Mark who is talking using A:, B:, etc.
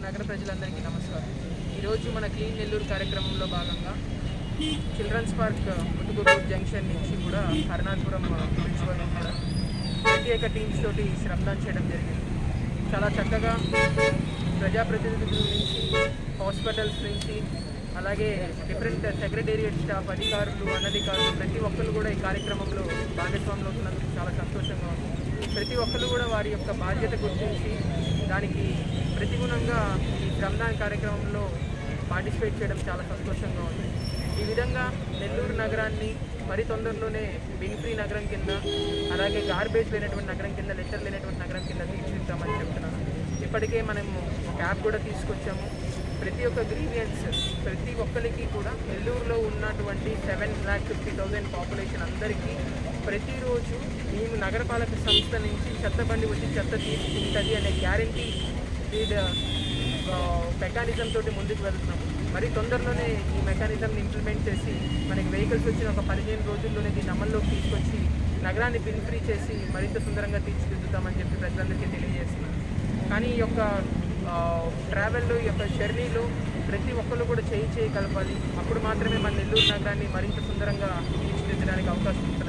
A: నగర ప్రజలందరికీ నమస్కారం ఈరోజు మన క్లీన్ నెల్లూరు కార్యక్రమంలో భాగంగా చిల్డ్రన్స్ పార్క్ ముతుకూరు జంక్షన్ నుంచి కూడా హరణాపురం మున్సిపల్ కూడా ప్రత్యేక టీమ్స్ తోటి శ్రమదానం చేయడం జరిగింది చాలా చక్కగా ప్రజాప్రతినిధుల నుంచి హాస్పిటల్స్ నుంచి అలాగే డిఫరెంట్ సెక్రటేరియట్ స్టాఫ్ అధికారులు అనధికారులు ప్రతి ఒక్కరు కూడా ఈ కార్యక్రమంలో భాగస్వాములు అవుతున్నందుకు చాలా సంతోషంగా ఉంది ప్రతి ఒక్కరు కూడా వారి యొక్క బాధ్యత గుర్తించి దానికి ప్రతిగుణంగా ఈ శ్రమదాన కార్యక్రమంలో పార్టిసిపేట్ చేయడం చాలా సంతోషంగా ఉంది ఈ విధంగా నెల్లూరు నగరాన్ని మరి తొందరలోనే బిన్ ఫ్రీ నగరం కింద అలాగే గార్బేజ్ లేనటువంటి నగరం కింద లెటర్ లేనటువంటి నగరం కింద తీర్చిదిద్దామని చెప్తున్నాను ఇప్పటికే మనము క్యాబ్ కూడా తీసుకొచ్చాము ప్రతి ఒక్క గ్రీవియన్స్ ప్రతి ఒక్కరికి కూడా నెల్లూరులో ఉన్నటువంటి seven lakh fifty thousand population అందరికీ ప్రతిరోజు మేము నగరపాలక సంస్థ నుంచి చెత్త బండి వచ్చి చెత్త తీసుకుంటుంది అనే గ్యారంటీ మెకానిజం తోటి ముందుకు వెళ్తున్నాము మరి తొందరలోనే ఈ మెకానిజంని ఇంప్లిమెంట్ చేసి మనకి వెహికల్స్ వచ్చిన ఒక పదిహేను రోజుల్లోనే దీన్ని అమల్లోకి తీసుకొచ్చి నగరాన్ని బిల్ ఫ్రీ చేసి మరింత సుందరంగా తీర్చిదిద్దుతామని చెప్పి ప్రజలందరికీ తెలియజేస్తున్నాను కానీ ఈ యొక్క ట్రావెల్లో ఈ యొక్క జర్నీలో ప్రతి ఒక్కరు కూడా చేయి చేయి కలపాలి అప్పుడు మాత్రమే మన నెల్లూరు నగరాన్ని మరింత సుందరంగా తీర్చిదిద్దడానికి అవకాశం ఉంటుంది